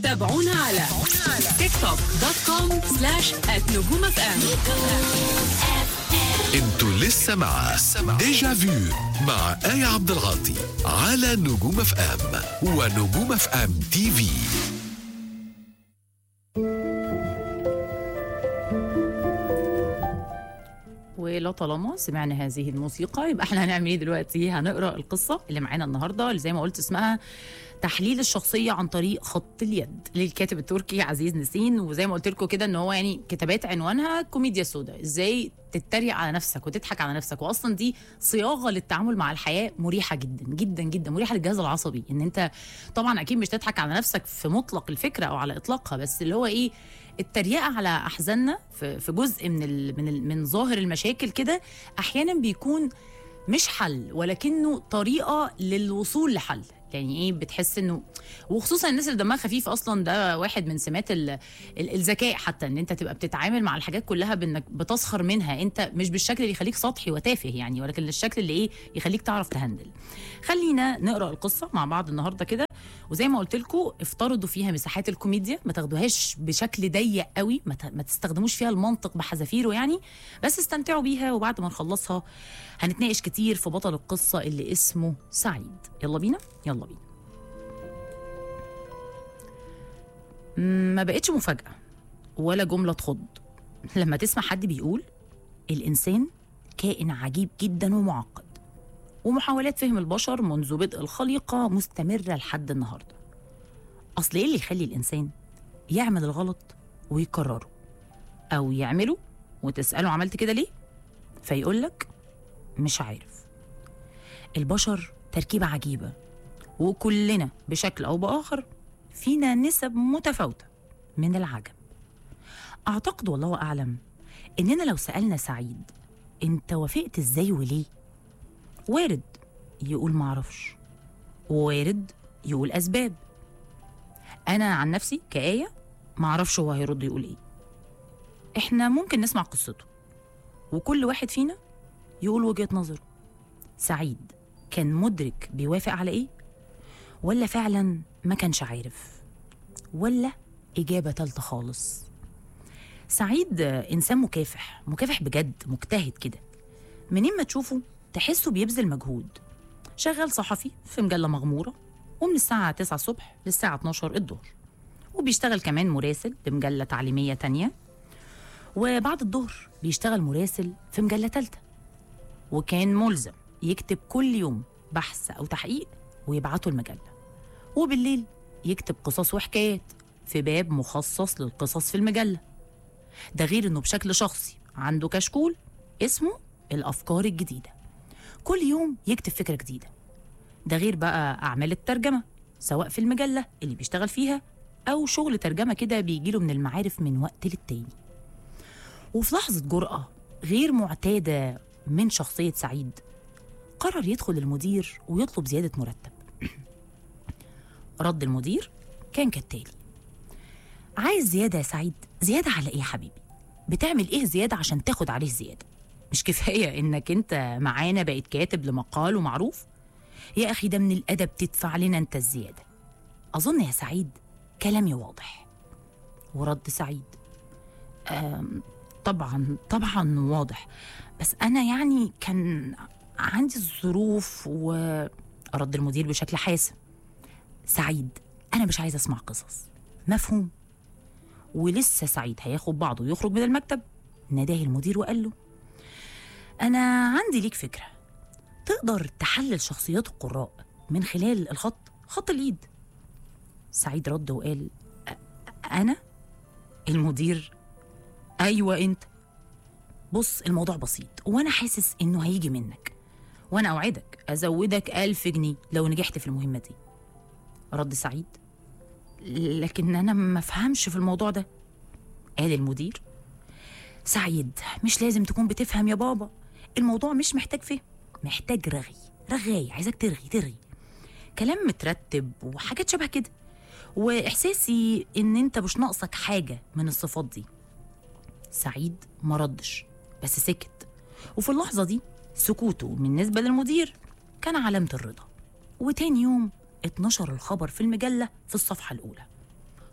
تابعونا على تيك توك دوت كوم سلاش نجوم اف ام انتوا لسه مع ديجا فيو مع آية عبد العاطي على نجوم اف ام ونجوم اف ام تي في ولو طالما سمعنا هذه الموسيقى يبقى احنا هنعمل ايه دلوقتي هنقرا القصه اللي معانا النهارده اللي زي ما قلت اسمها تحليل الشخصيه عن طريق خط اليد للكاتب التركي عزيز نسين وزي ما قلت لكم كده ان هو يعني كتابات عنوانها كوميديا سوداء ازاي تتريق على نفسك وتضحك على نفسك واصلا دي صياغه للتعامل مع الحياه مريحه جدا جدا جدا مريحه للجهاز العصبي ان انت طبعا اكيد مش تضحك على نفسك في مطلق الفكره او على اطلاقها بس اللي هو ايه التريقه على احزاننا في في جزء من ال من ال من ظاهر المشاكل كده احيانا بيكون مش حل ولكنه طريقه للوصول لحل يعني ايه بتحس انه وخصوصا الناس اللي دمها خفيف اصلا ده واحد من سمات ال- ال- الذكاء حتى ان انت تبقى بتتعامل مع الحاجات كلها بانك بتسخر منها انت مش بالشكل اللي يخليك سطحي وتافه يعني ولكن الشكل اللي ايه يخليك تعرف تهندل خلينا نقرا القصه مع بعض النهارده كده وزي ما قلت لكم افترضوا فيها مساحات الكوميديا ما تاخدوهاش بشكل ضيق قوي ما, ت- ما تستخدموش فيها المنطق بحذافيره يعني بس استمتعوا بيها وبعد ما نخلصها هنتناقش كتير في بطل القصه اللي اسمه سعيد يلا بينا يلا بينا مم، ما بقتش مفاجاه ولا جمله تخض لما تسمع حد بيقول الانسان كائن عجيب جدا ومعقد ومحاولات فهم البشر منذ بدء الخليقة مستمرة لحد النهاردة أصل إيه اللي يخلي الإنسان يعمل الغلط ويكرره أو يعمله وتسأله عملت كده ليه فيقولك مش عارف البشر تركيبة عجيبة وكلنا بشكل أو بآخر فينا نسب متفاوتة من العجب أعتقد والله أعلم إننا لو سألنا سعيد أنت وافقت إزاي وليه وارد يقول معرفش وارد يقول أسباب أنا عن نفسي كآية معرفش هو هيرد يقول إيه إحنا ممكن نسمع قصته وكل واحد فينا يقول وجهة نظره سعيد كان مدرك بيوافق على إيه ولا فعلا ما كانش عارف ولا إجابة تالتة خالص سعيد إنسان مكافح مكافح بجد مجتهد كده منين ما تشوفه تحسه بيبذل مجهود شغال صحفي في مجلة مغمورة ومن الساعة 9 الصبح للساعة 12 الظهر وبيشتغل كمان مراسل لمجلة تعليمية تانية وبعد الظهر بيشتغل مراسل في مجلة تالتة وكان ملزم يكتب كل يوم بحث أو تحقيق ويبعته المجلة وبالليل يكتب قصص وحكايات في باب مخصص للقصص في المجلة ده غير انه بشكل شخصي عنده كشكول اسمه الافكار الجديده كل يوم يكتب فكره جديده ده غير بقى اعمال الترجمه سواء في المجله اللي بيشتغل فيها او شغل ترجمه كده بيجيله من المعارف من وقت للتاني وفي لحظه جرأه غير معتاده من شخصيه سعيد قرر يدخل المدير ويطلب زياده مرتب رد المدير كان كالتالي عايز زياده يا سعيد زياده على ايه يا حبيبي بتعمل ايه زياده عشان تاخد عليه زياده مش كفايه انك انت معانا بقيت كاتب لمقال ومعروف يا اخي ده من الادب تدفع لنا انت الزياده اظن يا سعيد كلامي واضح ورد سعيد آم، طبعا طبعا واضح بس انا يعني كان عندي الظروف ورد المدير بشكل حاسم سعيد انا مش عايز اسمع قصص مفهوم ولسه سعيد هياخد بعضه ويخرج من المكتب ناداه المدير وقال له أنا عندي ليك فكرة تقدر تحلل شخصيات القراء من خلال الخط خط الإيد سعيد رد وقال "أ- أنا المدير أيوة أنت بص الموضوع بسيط وأنا حاسس إنه هيجي منك وأنا أوعدك أزودك ألف جنيه لو نجحت في المهمة دي رد سعيد لكن أنا ما فهمش في الموضوع ده قال المدير سعيد مش لازم تكون بتفهم يا بابا الموضوع مش محتاج فهم محتاج رغي رغاي عايزك ترغي ترغي كلام مترتب وحاجات شبه كده واحساسي ان انت مش ناقصك حاجه من الصفات دي سعيد ما ردش بس سكت وفي اللحظه دي سكوته بالنسبه للمدير كان علامه الرضا وتاني يوم اتنشر الخبر في المجله في الصفحه الاولى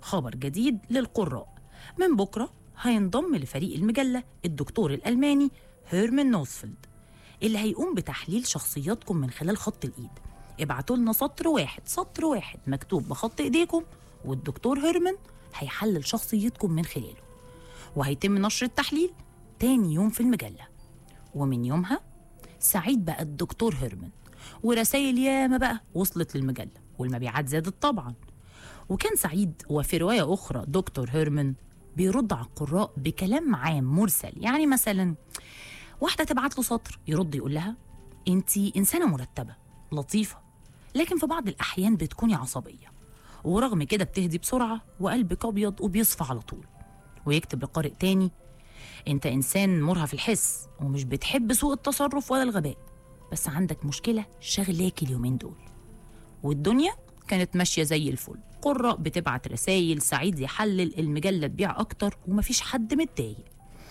خبر جديد للقراء من بكرة هينضم لفريق المجلة الدكتور الألماني هيرمان نوسفيلد اللي هيقوم بتحليل شخصياتكم من خلال خط الإيد ابعتوا لنا سطر واحد سطر واحد مكتوب بخط إيديكم والدكتور هيرمان هيحلل شخصيتكم من خلاله وهيتم نشر التحليل تاني يوم في المجلة ومن يومها سعيد بقى الدكتور هيرمان ورسائل ياما بقى وصلت للمجلة والمبيعات زادت طبعا وكان سعيد وفي رواية أخرى دكتور هيرمان بيرد على القراء بكلام عام مرسل يعني مثلا واحدة تبعت له سطر يرد يقول لها انتي إنسانة مرتبة لطيفة لكن في بعض الأحيان بتكوني عصبية ورغم كده بتهدي بسرعة وقلبك أبيض وبيصفى على طول ويكتب لقارئ تاني انت إنسان مرهف الحس ومش بتحب سوء التصرف ولا الغباء بس عندك مشكلة شغلاك اليومين دول والدنيا كانت ماشية زي الفل قراء بتبعت رسايل سعيد يحلل المجلة تبيع أكتر ومفيش حد متضايق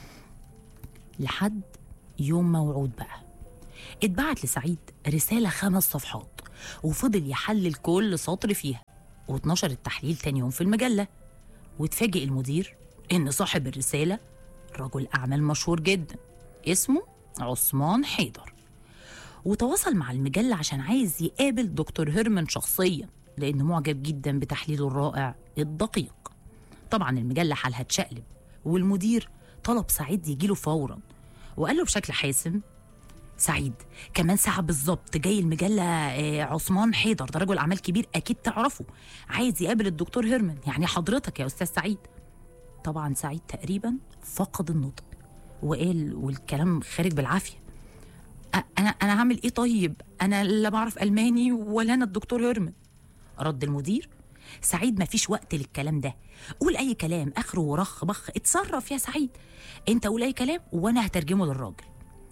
لحد يوم موعود بقى اتبعت لسعيد رسالة خمس صفحات وفضل يحلل كل سطر فيها واتنشر التحليل تاني يوم في المجلة واتفاجئ المدير إن صاحب الرسالة رجل أعمال مشهور جدا اسمه عثمان حيدر وتواصل مع المجلة عشان عايز يقابل دكتور هيرمان شخصيا لأنه معجب جدا بتحليله الرائع الدقيق طبعا المجلة حالها اتشقلب والمدير طلب سعيد يجيله فورا وقال له بشكل حاسم سعيد كمان ساعة بالظبط جاي المجلة آه، عثمان حيدر ده رجل أعمال كبير أكيد تعرفه عايز يقابل الدكتور هيرمان يعني حضرتك يا أستاذ سعيد طبعا سعيد تقريبا فقد النطق وقال والكلام خارج بالعافية أ- انا انا هعمل ايه طيب انا لا بعرف الماني ولا انا الدكتور هيرمان رد المدير سعيد مفيش وقت للكلام ده قول اي كلام اخره ورخ بخ اتصرف يا سعيد انت قول اي كلام وانا هترجمه للراجل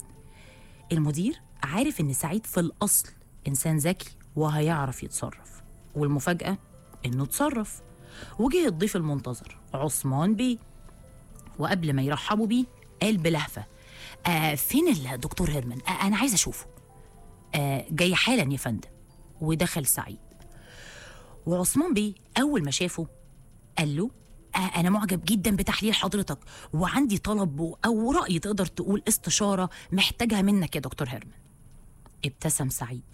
المدير عارف ان سعيد في الاصل انسان ذكي وهيعرف يتصرف والمفاجاه انه اتصرف وجه الضيف المنتظر عثمان بيه وقبل ما يرحبوا بيه قال بلهفه آه فين الدكتور هيرمان آه انا عايز اشوفه آه جاي حالا يا فندم ودخل سعيد وعثمان بيه اول ما شافه قال له آه انا معجب جدا بتحليل حضرتك وعندي طلب او راي تقدر تقول استشاره محتاجها منك يا دكتور هيرمان ابتسم سعيد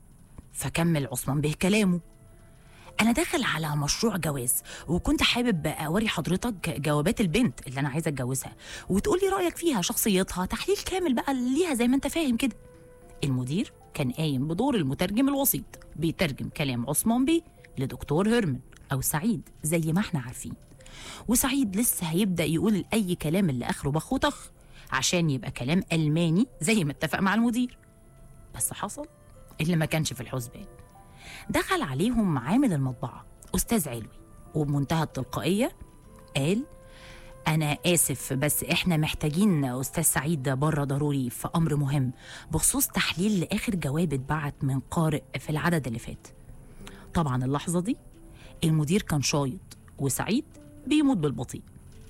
فكمل عثمان بيه كلامه انا داخل على مشروع جواز وكنت حابب اوري حضرتك جوابات البنت اللي انا عايزه اتجوزها وتقول لي رايك فيها شخصيتها تحليل كامل بقى ليها زي ما انت فاهم كده المدير كان قايم بدور المترجم الوسيط بيترجم كلام عثمان بيه لدكتور هيرمان او سعيد زي ما احنا عارفين وسعيد لسه هيبدا يقول اي كلام اللي اخره بخ وطخ عشان يبقى كلام الماني زي ما اتفق مع المدير بس حصل اللي ما كانش في الحسبان دخل عليهم عامل المطبعة أستاذ علوي وبمنتهى التلقائية قال أنا آسف بس إحنا محتاجين أستاذ سعيد ده بره ضروري في أمر مهم بخصوص تحليل لآخر جواب اتبعت من قارئ في العدد اللي فات طبعا اللحظة دي المدير كان شايط وسعيد بيموت بالبطيء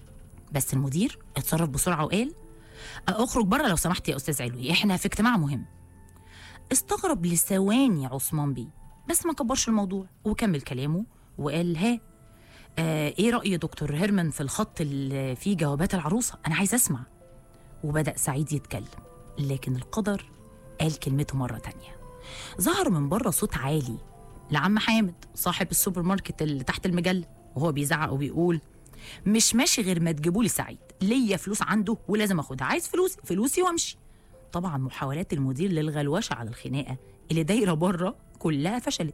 بس المدير اتصرف بسرعة وقال اخرج بره لو سمحت يا استاذ علوي احنا في اجتماع مهم استغرب لثواني عثمان بيه بس ما كبرش الموضوع وكمل كلامه وقال ها آه ايه رأي دكتور هيرمان في الخط اللي فيه جوابات العروسة انا عايز اسمع وبدأ سعيد يتكلم لكن القدر قال كلمته مرة تانية ظهر من بره صوت عالي لعم حامد صاحب السوبر ماركت اللي تحت المجلة وهو بيزعق وبيقول مش ماشي غير ما تجيبوا لي سعيد ليا فلوس عنده ولازم اخدها عايز فلوس فلوسي وامشي طبعا محاولات المدير للغلوشه على الخناقه اللي دايره بره كلها فشلت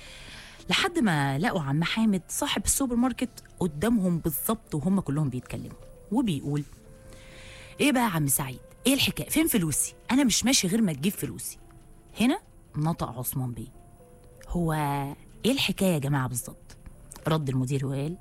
لحد ما لقوا عم حامد صاحب السوبر ماركت قدامهم بالظبط وهم كلهم بيتكلموا وبيقول ايه بقى يا عم سعيد ايه الحكايه فين فلوسي انا مش ماشي غير ما تجيب فلوسي هنا نطق عثمان بيه هو ايه الحكايه يا جماعه بالظبط رد المدير وقال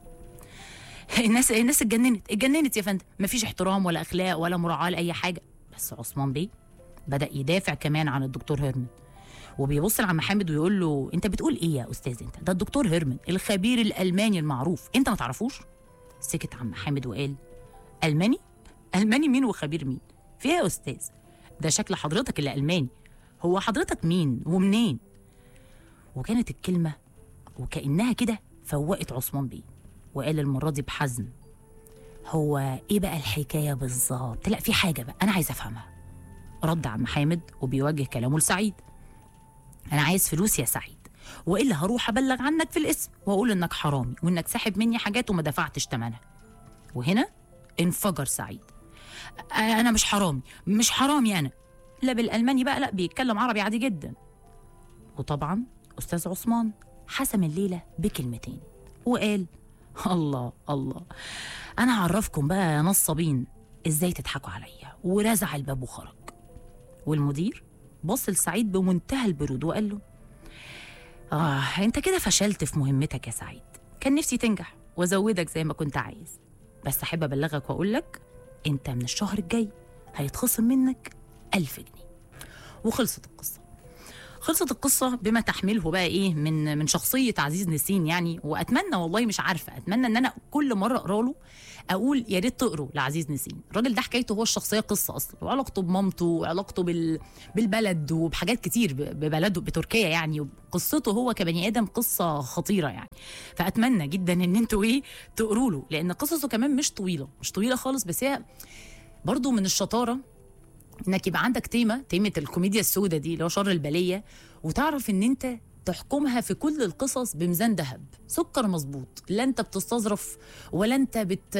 الناس الناس اتجننت اتجننت يا فندم مفيش احترام ولا اخلاق ولا مراعاه لاي حاجه بس عثمان بيه بدا يدافع كمان عن الدكتور هيرمان وبيبص لعم حامد ويقول له انت بتقول ايه يا استاذ انت ده الدكتور هيرمان الخبير الالماني المعروف انت ما تعرفوش سكت عم حامد وقال الماني الماني مين وخبير مين فيها يا استاذ ده شكل حضرتك اللي الماني هو حضرتك مين ومنين وكانت الكلمه وكانها كده فوقت عثمان بيه وقال المره دي بحزم هو ايه بقى الحكايه بالظبط لا في حاجه بقى انا عايز افهمها رد عم حامد وبيوجه كلامه لسعيد انا عايز فلوس يا سعيد والا هروح ابلغ عنك في الاسم واقول انك حرامي وانك ساحب مني حاجات وما دفعتش ثمنها وهنا انفجر سعيد "أ- انا مش حرامي مش حرامي انا لا بالالماني بقى لا بيتكلم عربي عادي جدا وطبعا استاذ عثمان حسم الليله بكلمتين وقال الله الله انا هعرفكم بقى يا نصابين ازاي تضحكوا عليا ورزع الباب وخرج والمدير بص لسعيد بمنتهى البرود وقال له اه انت كده فشلت في مهمتك يا سعيد كان نفسي تنجح وازودك زي ما كنت عايز بس احب ابلغك واقول لك انت من الشهر الجاي هيتخصم منك ألف جنيه وخلصت القصه خلصت القصه بما تحمله بقى ايه من من شخصيه عزيز نسين يعني واتمنى والله مش عارفه اتمنى ان انا كل مره اقرا له اقول يا ريت تقروا لعزيز نسين الراجل ده حكايته هو الشخصيه قصه اصلا وعلاقته بمامته وعلاقته بال بالبلد وبحاجات كتير ب- ببلده بتركيا يعني قصته هو كبني ادم قصه خطيره يعني فاتمنى جدا ان انتوا ايه تقروا له لان قصصه كمان مش طويله مش طويله خالص بس هي برضو من الشطاره انك يبقى عندك تيمه تيمه الكوميديا السوداء دي اللي هو شر البليه وتعرف ان انت تحكمها في كل القصص بميزان ذهب سكر مظبوط لا انت بتستظرف ولا انت بت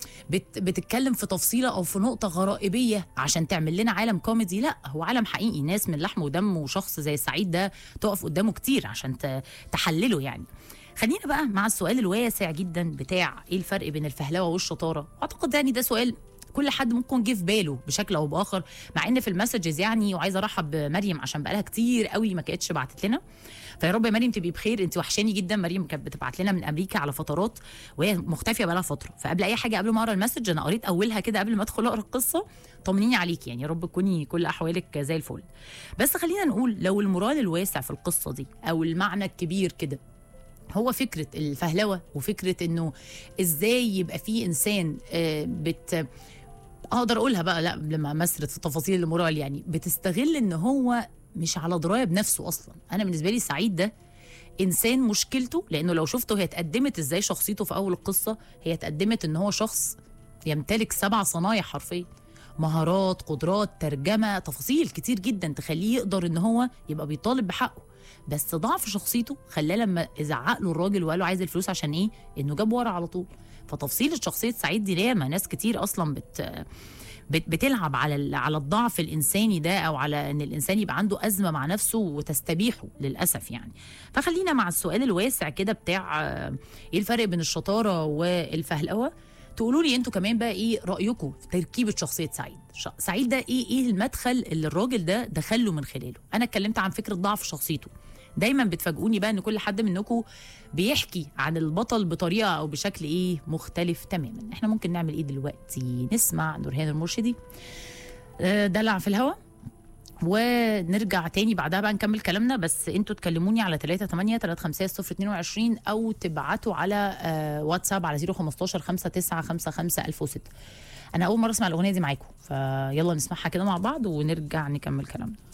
بت بتتكلم في تفصيله او في نقطه غرائبيه عشان تعمل لنا عالم كوميدي لا هو عالم حقيقي ناس من لحم ودم وشخص زي سعيد ده تقف قدامه كتير عشان ت- تحلله يعني خلينا بقى مع السؤال الواسع جدا بتاع ايه الفرق بين الفهلوه والشطاره اعتقد يعني ده سؤال كل حد ممكن جه في باله بشكل او باخر مع ان في المسجز يعني وعايزه ارحب بمريم عشان بقالها كتير قوي ما كانتش بعتت لنا فيا رب يا مريم تبقي بخير انت وحشاني جدا مريم كانت بتبعت لنا من امريكا على فترات وهي مختفيه بقالها فتره فقبل اي حاجه قبل ما اقرا المسج انا قريت اولها كده قبل ما ادخل اقرا القصه طمنيني عليكي يعني يا رب تكوني كل احوالك زي الفل بس خلينا نقول لو المورال الواسع في القصه دي او المعنى الكبير كده هو فكره الفهلوه وفكره انه ازاي يبقى في انسان آه، بت اقدر اقولها بقى لا لما مسرت في تفاصيل المورال يعني بتستغل ان هو مش على درايه بنفسه اصلا انا بالنسبه لي سعيد ده انسان مشكلته لانه لو شفته هي اتقدمت ازاي شخصيته في اول القصه هي اتقدمت ان هو شخص يمتلك سبع صنايع حرفيا مهارات قدرات ترجمه تفاصيل كتير جدا تخليه يقدر ان هو يبقى بيطالب بحقه بس ضعف شخصيته خلاه لما زعق له الراجل وقال له عايز الفلوس عشان ايه انه جاب ورا على طول فتفصيل شخصيه سعيد دي ياما ناس كتير اصلا بت بت- بتلعب على ال- على الضعف الانساني ده او على ان الانسان يبقى عنده ازمه مع نفسه وتستبيحه للاسف يعني فخلينا مع السؤال الواسع كده بتاع آه، ايه الفرق بين الشطاره والفهلوه تقولوا لي انتوا كمان بقى ايه رايكم في تركيبه شخصيه سعيد ش- سعيد ده ايه ايه المدخل اللي الراجل ده دخله من خلاله انا اتكلمت عن فكره ضعف شخصيته دايما بتفاجئوني بقى ان كل حد منكم بيحكي عن البطل بطريقه او بشكل ايه مختلف تماما احنا ممكن نعمل ايه دلوقتي نسمع نورهان المرشدي آه، دلع في الهوا ونرجع تاني بعدها بقى نكمل كلامنا بس انتوا تكلموني على 3 8 3 5 0 22 او تبعتوا على آه، واتساب على 015 59 55 1006 انا اول مره اسمع الاغنيه دي معاكم فيلا نسمعها كده مع بعض ونرجع نكمل كلامنا